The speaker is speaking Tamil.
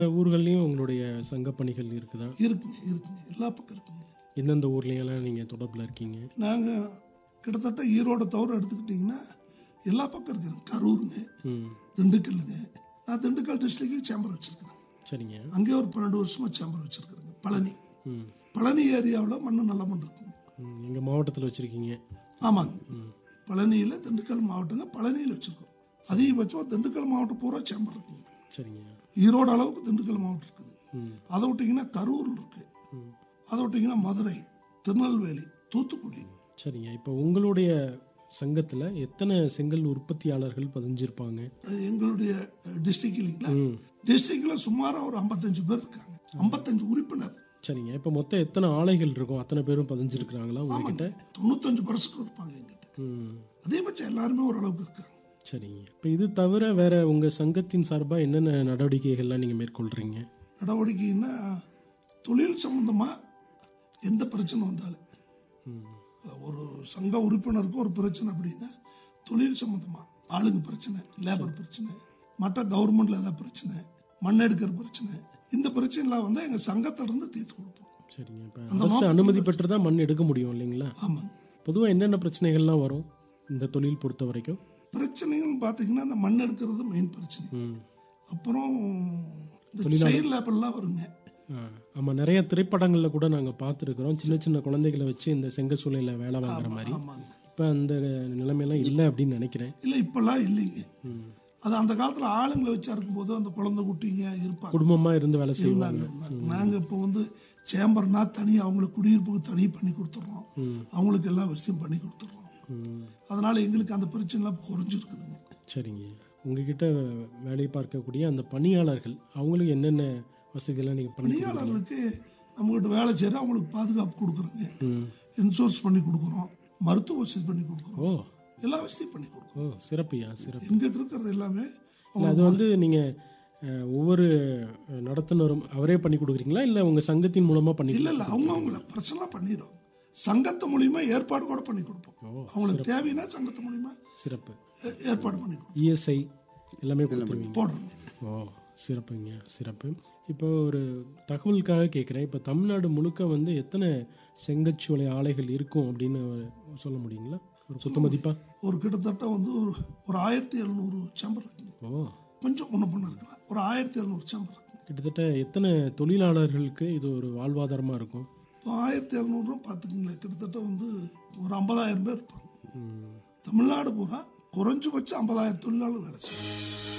ஊர்கள்லையும் உங்களுடைய சங்க பணிகள் இருக்குதா இருக்குங்க இருக்குங்க எல்லா பக்கம் இருக்குங்க எந்தெந்த ஊர்லையெல்லாம் நீங்கள் தொடர்பில் இருக்கீங்க நாங்கள் கிட்டத்தட்ட ஈரோடு தவிர எடுத்துக்கிட்டிங்கன்னா எல்லா பக்கம் இருக்கிறோம் கரூருங்க ம் திண்டுக்கல்லுங்க நான் திண்டுக்கல் டிஸ்ட்ரிக்ட் சேம்பர் வச்சுருக்கிறேன் சரிங்க அங்கே ஒரு பன்னெண்டு வருஷமாக சேம்பர் வச்சுருக்கிறேங்க பழனி ம் பழனி ஏரியாவில் மண்ணு நல்ல மண் இருக்குங்க ம் எங்கள் மாவட்டத்தில் வச்சுருக்கீங்க ஆமாங்க பழனியில் திண்டுக்கல் மாவட்டங்க பழனியில் வச்சுருக்கோம் அதிகபட்சமாக திண்டுக்கல் மாவட்டம் பூரா சேம்பர் இருக்குங்க சரிங்க ஈரோடு அளவுக்கு திண்டுக்கல் மாவட்டம் இருக்குது ம் அதை விட்டிங்கன்னா கரூரில் இருக்கு ம் அதை விட்டிங்கன்னா மதுரை திருநெல்வேலி தூத்துக்குடி சரிங்க இப்போ உங்களுடைய சங்கத்தில் எத்தனை செங்கல் உற்பத்தியாளர்கள் பதிஞ்சிருப்பாங்க எங்களுடைய டிஸ்ட்ரிக்ட் இல்லைங்களா ம் டிஸ்ட்ரிக்டில் சுமாராக ஒரு ஐம்பத்தஞ்சு பேர் இருக்காங்க ஐம்பத்தஞ்சு உறுப்பினர் சரிங்க இப்போ மொத்தம் எத்தனை ஆலைகள் இருக்கும் அத்தனை பேரும் பதிஞ்சிருக்கிறாங்களா உங்ககிட்ட தொண்ணூத்தஞ்சு பர்சன்ட் இருப்பாங்க எங்கிட்ட ம் அதிகபட்சம் எல்லாருமே ஓரளவுக்கு இருக்காங்க சரிங்க இப்போ இது தவிர வேற உங்கள் சங்கத்தின் சார்பாக என்னென்ன நடவடிக்கைகள்லாம் நீங்கள் மேற்கொள்கிறீங்க நடவடிக்கைன்னா தொழில் சம்பந்தமாக எந்த பிரச்சனை வந்தாலும் ம் ஒரு சங்க உறுப்பினருக்கு ஒரு பிரச்சனை அப்படின்னா தொழில் சம்பந்தமாக ஆளுங்க பிரச்சனை லேபர் பிரச்சனை மற்ற கவர்மெண்ட்ல ஏதாவது பிரச்சனை மண் எடுக்கிற பிரச்சனை இந்த பிரச்சனைலாம் வந்து எங்கள் சங்கத்திலிருந்து தீர்த்து கொடுப்போம் சரிங்க இப்போ அரசு அனுமதி பெற்று தான் மண் எடுக்க முடியும் இல்லைங்களா ஆமாங்க பொதுவாக என்னென்ன பிரச்சனைகள்லாம் வரும் இந்த தொழில் பொறுத்த வரைக்கும் பிரச்சனைகள் பார்த்தீங்கன்னா இந்த மண் எடுக்கிறது மெயின் பிரச்சனை ம் அப்புறம் இந்த சைடு லேபர்லாம் வருங்க ஆமாம் நிறைய திரைப்படங்களில் கூட நாங்கள் பார்த்துருக்குறோம் சின்ன சின்ன குழந்தைகளை வச்சு இந்த செங்க சூளையில் வேலை வாங்குற மாதிரி ஆமாங்க இப்போ அந்த நிலைமையெல்லாம் இல்லை அப்படின்னு நினைக்கிறேன் இல்லை இப்பெல்லாம் இல்லைங்க ம். அது அந்த காலத்தில் ஆளுங்களை வச்சு இருக்கும்போது அந்த குழந்தை குட்டிங்க இருப்பாங்க குடும்பமாக இருந்து வேலை செய்வாங்க இருந்தாங்க நாங்கள் இப்போ வந்து சேம்பர்னா தனி அவங்களுக்கு குடியிருப்புக்கு தனி பண்ணி கொடுத்துட்றோம் அவங்களுக்கு எல்லா வசதியும் பண்ணி கொடுத்துட்றோம் ம். அதனால எங்களுக்கு அந்த பிரச்சனைலாம் குறைஞ்சிருக்குதுங்க சரிங்க உங்ககிட்ட வேலை பார்க்கக்கூடிய அந்த பணியாளர்கள் அவங்களுக்கு என்னென்ன வசதிகள்லாம் நீங்கள் பண்ணி பணியாளர்களுக்கு நம்மகிட்ட வேலை செய்கிற அவங்களுக்கு பாதுகாப்பு கொடுக்குறோங்க ம். இன்சூரன்ஸ் பண்ணி கொடுக்குறோம் மருத்துவ வசதி பண்ணி கொடுக்குறோம் ஓ எல்லா வசதியும் பண்ணி கொடுக்குறோம் ஓ சிறப்புயா சிறப்பு எங்கிட்ட இருக்கிறது எல்லாமே இல்லை அது வந்து நீங்கள் ஒவ்வொரு அஹ், நடத்துனரும் அவரே பண்ணி கொடுக்குறீங்களா இல்லை உங்கள் சங்கத்தின் மூலமாக பண்ணி இல்லை இல்லை அவங்க அவங்கள பிரச்சனைலாம் பண்ணிடுவோம் சங்கத்து மூலியமா ஏற்பாடு கூட பண்ணி கொடுப்போம் அவங்களுக்கு தேவைன்னா சங்கத்து மூலியமா சிறப்பு ஏ- ஏற்பாடு பண்ணி கொடுப்போம் இஎஸ்ஐ எல்லாமே கொடுத்துருவீங்க போடுறோங்க ஓ சிறப்புங்க சிறப்பு இப்போ ஒரு தகவலுக்காக கேட்குறேன் இப்போ தமிழ்நாடு முழுக்க வந்து எத்தனை செங்கச்சூளை ஆலைகள் இருக்கும் அப்படின்னு சொல்ல முடியுங்களா ஒரு குத்து மதிப்பா ஒரு கிட்டத்தட்ட வந்து ஒரு ஒரு ஆயிரத்தி எழுநூறு சேம்பர் இருக்குங்க ஓ கொஞ்சம் ஒன்று பண்ண இருக்கலாம் ஒரு ஆயிரத்தி எழுநூறு சேம்பர் இருக்குங்க கிட்டத்தட்ட எத்தனை தொழிலாளர்களுக்கு இது ஒரு வாழ்வாதாரமாக இருக்கும் இப்போ ஆயிரத்தி எழுநூறுவா பார்த்துக்குங்களேன் கிட்டத்தட்ட வந்து ஒரு ஐம்பதாயிரம் பேர் இருப்பாங்க ம், தமிழ்நாடு பூரா குறைஞ்சபட்சம் ஐம்பதாயிரம் தொழிலாளர் வேலை செய்யும்